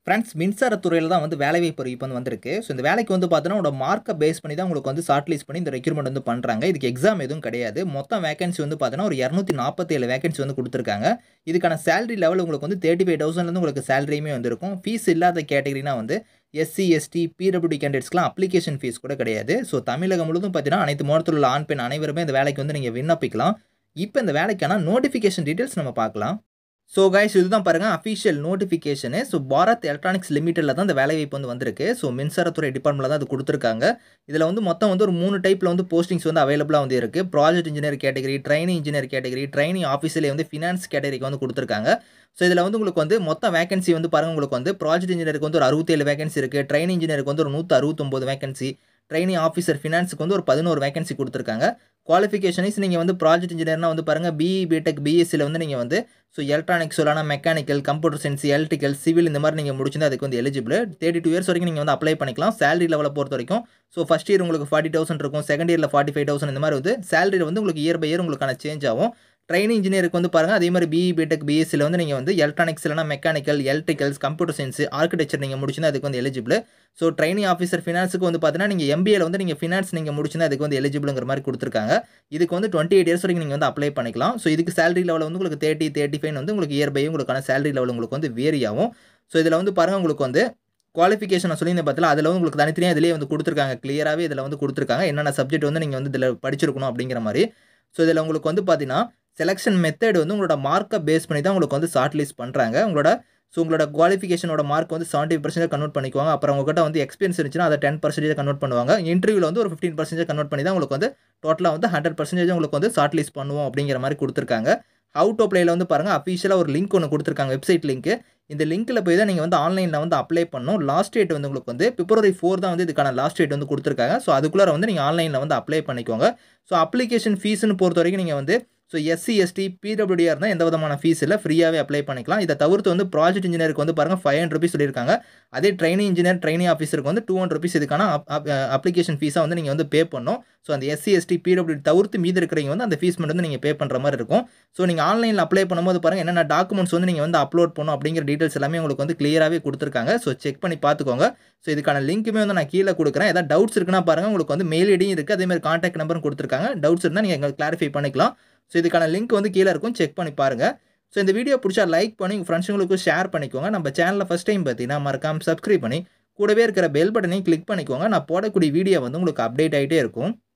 friends மின்சாரத்துறையில் தான் வந்து வேலைவாய்ப்பு அறிவிப்பு வந்து வந்திருக்கு ஸோ இந்த வேலைக்கு வந்து பார்த்தோன்னா உங்களோட மார்க்கை பேஸ் பண்ணி தான் உங்களுக்கு வந்து ஷார்ட் லிஸ்ட் பண்ணி இந்த ரெக்யூர்மெண்ட் வந்து பண்ணுறாங்க இதுக்கு எக்ஸாம் எதுவும் கிடையாது மொத்தம் வேகன்சி வந்து பார்த்தோன்னா ஒரு இரநூத்தி நாற்பத்தேழு வேகன்சி வந்து கொடுத்துருக்காங்க இதுக்கான சேலரி லெவல் உங்களுக்கு வந்து தேர்ட்டி ஃபைவ் தௌசண்ட்லேருந்து உங்களுக்கு சேலரியுமே வந்திருக்கும் ஃபீஸ் இல்லாத கேட்டகரினா வந்து எஸ்சி எஸ்டி பிடபிள்யூடி கேண்டிடேட்ஸ்க்குலாம் அப்ளிகேஷன் ஃபீஸ் கூட கிடையாது ஸோ தமிழகம் முழுவதும் பார்த்தீங்கன்னா அனைத்து மாவட்டத்தில் உள்ள ஆண் பெண் அனைவருமே இந்த வேலைக்கு வந்து நீங்கள் விண்ணப்பிக்கலாம் இப்போ இந்த வேலைக்கான நோட்டிஃபிகேஷன் டீட்டெயில்ஸ் நம்ம பார்க்கலாம் ஸோ கைஸ் இதுதான் பாருங்கள் அஃபிஷியல் நோட்டிஃபிகேஷனு ஸோ பாரத் எலக்ட்ரானிக்ஸ் லிமிட்டடில் தான் இந்த வேலைவாய்ப்பு வந்து வந்திருக்கு ஸோ மின்சாரத்துறை டிபார்ட்மெண்ட்டில் தான் அது கொடுத்துருக்காங்க இதில் வந்து மொத்தம் வந்து ஒரு மூணு டைப்பில் வந்து போஸ்டிங்ஸ் வந்து அவைலபிளாக வந்து இருக்குது project engineer category training engineer category training ஆஃபீஸில் வந்து ஃபினான்ஸ் கேட்டகரிக்கு வந்து கொடுத்துருக்காங்க ஸோ இதில் வந்து உங்களுக்கு வந்து மொத்த வேகன்சி வந்து பாருங்கள் உங்களுக்கு வந்து ப்ராஜெக்ட் இன்ஜினியருக்கு வந்து ஒரு அறுபத்தேழு வேகன்சி இருக்குது ட்ரைனிங் இன்ஜினியருக்கு வந்து ஒரு நூற்றி அறுபத்தொம்போது வேகன்சி ட்ரைனிங் ஆஃபீஸர் ஃபினான்ஸுக்கு வந்து ஒரு பதினோரு வேகன்சி கொடுத்துருக்காங்க குவாலிஃபிகேஷன்ஸ் நீங்கள் வந்து ப்ராஜெக்ட் இன்ஜினியர்னா வந்து பாருங்கள் பிஇ பிடெக் பிஎஸ்சியில் வந்து நீங்கள் வந்து ஸோ எலக்ட்ரானிக்ஸ் சொல்லலாம் mechanical computer science electrical civil இந்த மாதிரி நீங்கள் முடிச்சிருந்தா அதுக்கு வந்து எலிஜிபிள் தேர்ட்டி டூ இயர்ஸ் வரைக்கும் நீங்கள் வந்து அப்ளை பண்ணிக்கலாம் சேலரி லெவலை பொறுத்த வரைக்கும் ஸோ ஃபஸ்ட் இயர் உங்களுக்கு ஃபார்ட்டி தௌசண்ட் இருக்கும் செகண்ட் இயரில் ஃபார்ட்டி ஃபைவ் தௌசண்ட் இந்த மாதிரி வந்து சேலரி வந்து உங்களுக்கு இயர் பை இயர் உங்களுக்கான சேஞ்ச் ஆகும் ட்ரைனிங் இன்ஜினியருக்கு வந்து பாருங்கள் அதே மாதிரி பிஇ பிடெக் பிஎஸ்சியில் வந்து நீங்கள் வந்து எலக்ட்ரானிக்ஸ் இல்லைனா mechanical electricals computer science architecture நீங்கள் முடிச்சுன்னா அதுக்கு வந்து எலிஜிபிள் ஸோ ட்ரைனிங் ஆஃபீஸர் ஃபினான்ஸுக்கு வந்து பார்த்தீங்கன்னா நீங்கள் எம்பிஏல வந்து நீங்கள் ஃபினான்ஸ் நீங்கள் முடிச்சுன்னா அதுக்கு வந்து எலிஜிபிளுங்கிற மாதிரி கொடுத்துருக்காங்க இதுக்கு வந்து டுவெண்ட்டி எயிட் இயர்ஸ் வரைக்கும் நீங்கள் வந்து அப்ளை பண்ணிக்கலாம் ஸோ இதுக்கு சேலரி லெவல் வந்து உங்களுக்கு தேர்ட்டி தேர்ட்டி ஃபைவ் வந்து உங்களுக்கு இயர் பை உங்களுக்கான சேலரி லெவல் உங்களுக்கு வந்து வேரி ஆகும் ஸோ இதில் வந்து பாருங்கள் உங்களுக்கு வந்து குவாலிஃபிகேஷன் சொல்லியிருந்த பார்த்தீங்கன்னா அதில் வந்து உங்களுக்கு தனித்தனியாக இதிலே வந்து கொடுத்துருக்காங்க கிளியராகவே இதில் வந்து கொடுத்துருக்காங்க என்னென்ன சப்ஜெக்ட் வந்து நீங்கள் வந்து இதில் படிச்சிருக்கணும் அப்படிங்கிற மாதிரி ஸோ இதில் உங்களுக்கு வந்து பார்த்தீங்கன்னா செலெக்ஷன் மெத்தட் வந்து உங்களோட மார்க்கை பேஸ் பண்ணி தான் உங்களுக்கு வந்து ஷார்ட் லிஸ்ட் பண்ணுறாங்க உங்களோட ஸோ உங்களோட குவாலிஃபிகேஷனோட மார்க் வந்து செவன்ட்டி பர்சன்டேஜ் கன்வெர்ட் பண்ணிக்குவாங்க அப்புறம் உங்கள்கிட்ட வந்து எக்ஸ்பீரியன்ஸ் இருந்துச்சுன்னா அதை டென் பர்சன்டேஜ் கன்வெர்ட் பண்ணுவாங்க இன்டர்வியூவில் வந்து ஒரு ஃபிஃப்டின் பர்சன்டேஜ் கன்வெர்ட் பண்ணி தான் உங்களுக்கு வந்து டோட்டலாக வந்து ஹண்ட்ரட் பர்சன்டேஜ் உங்களுக்கு வந்து ஷார்ட் லிஸ்ட் பண்ணுவோம் அப்படிங்கிற மாதிரி கொடுத்துருக்காங்க ஹவு டு அப்ளைல வந்து பாருங்கள் அஃபிஷியலாக ஒரு லிங்க் ஒன்று கொடுத்துருக்காங்க வெப்சைட் லிங்க் இந்த லிங்க்கில் போய் தான் நீங்கள் வந்து ஆன்லைனில் வந்து அப்ளை பண்ணணும் லாஸ்ட் டேட் வந்து உங்களுக்கு வந்து பிப்ரவரி ஃபோர் தான் வந்து இதுக்கான லாஸ்ட் டேட் வந்து கொடுத்துருக்காங்க ஸோ அதுக்குள்ளே வந்து நீங்கள் ஆன்லைனில் வந்து அப்ளை பண்ணிக்கோங்க ஸோ அப்ளிகேஷன் ஃபீஸ்னு பொறுத்த வரைக்கும் நீங்கள் வந்து ஸோ எஸ்சி எஸ்டி பிடபிள்யூடியாக இருந்தால் எந்த விதமான ஃபீஸ் இல்லை ஃப்ரீயாகவே அப்ளை பண்ணிக்கலாம் இதை தவிர்த்து வந்து ப்ராஜெக்ட் இன்ஜினியருக்கு வந்து பாருங்கள் ஃபைவ் ஹண்ட்ரட் ருபீஸ் சொல்லியிருக்காங்க அதே ட்ரைனிங் இன்ஜினியர் ட்ரைனிங் ஆஃபீஸருக்கு வந்து டூ ஹண்ட்ரட் ருபீஸ் இதுக்கான அப்ளிகேஷன் ஃபீஸாக வந்து நீங்கள் வந்து பே பண்ணணும் ஸோ அந்த எஸ்சி எஸ்டி பிடபிள்யூ தவிர்த்து மீதி இருக்கிறவங்க வந்து அந்த ஃபீஸ் மட்டும் வந்து நீங்கள் பே பண்ணுற மாதிரி இருக்கும் ஸோ நீங்கள் ஆன்லைனில் அப்ளை பண்ணும்போது பாருங்கள் என்னென்ன டாக்குமெண்ட்ஸ் வந்து நீங்கள் வந்து அப்லோட் பண்ணணும் அப்படிங்கிற டீட்டெயில்ஸ் எல்லாமே உங்களுக்கு வந்து கிளியராகவே கொடுத்துருக்காங்க ஸோ செக் பண்ணி பார்த்துக்கோங்க ஸோ இதுக்கான லிங்க்குமே வந்து நான் கீழே கொடுக்குறேன் ஏதாவது டவுட்ஸ் இருக்குன்னா பாருங்கள் உங்களுக்கு வந்து மெயில் ஐடியும் இருக்குது அதேமாதிரி கான்டாக்ட் நம்பரும் கொடுத்துருக்காங்க டவுட்ஸ் இருந்தால் நீங்கள் எங்களுக்கு கிளாரிஃபை பண்ணிக்கலாம் ஸோ இதுக்கான லிங்க் வந்து கீழே இருக்கும் செக் பண்ணி பாருங்கள் ஸோ இந்த வீடியோ பிடிச்சா லைக் பண்ணி உங்கள் ஃப்ரெண்ட்ஸுங்களுக்கும் ஷேர் பண்ணிக்கோங்க நம்ம சேனலில் ஃபஸ்ட் டைம் பார்த்தீங்கன்னா மறக்காமல் சப்ஸ்கிரைப் பண்ணி கூடவே இருக்கிற பெல் பட்டனையும் கிளிக் பண்ணிக்கோங்க நான் போடக்கூடிய வீடியோ வந்து உங்களுக்கு அப்டேட் ஆகிட்டே இருக்கும்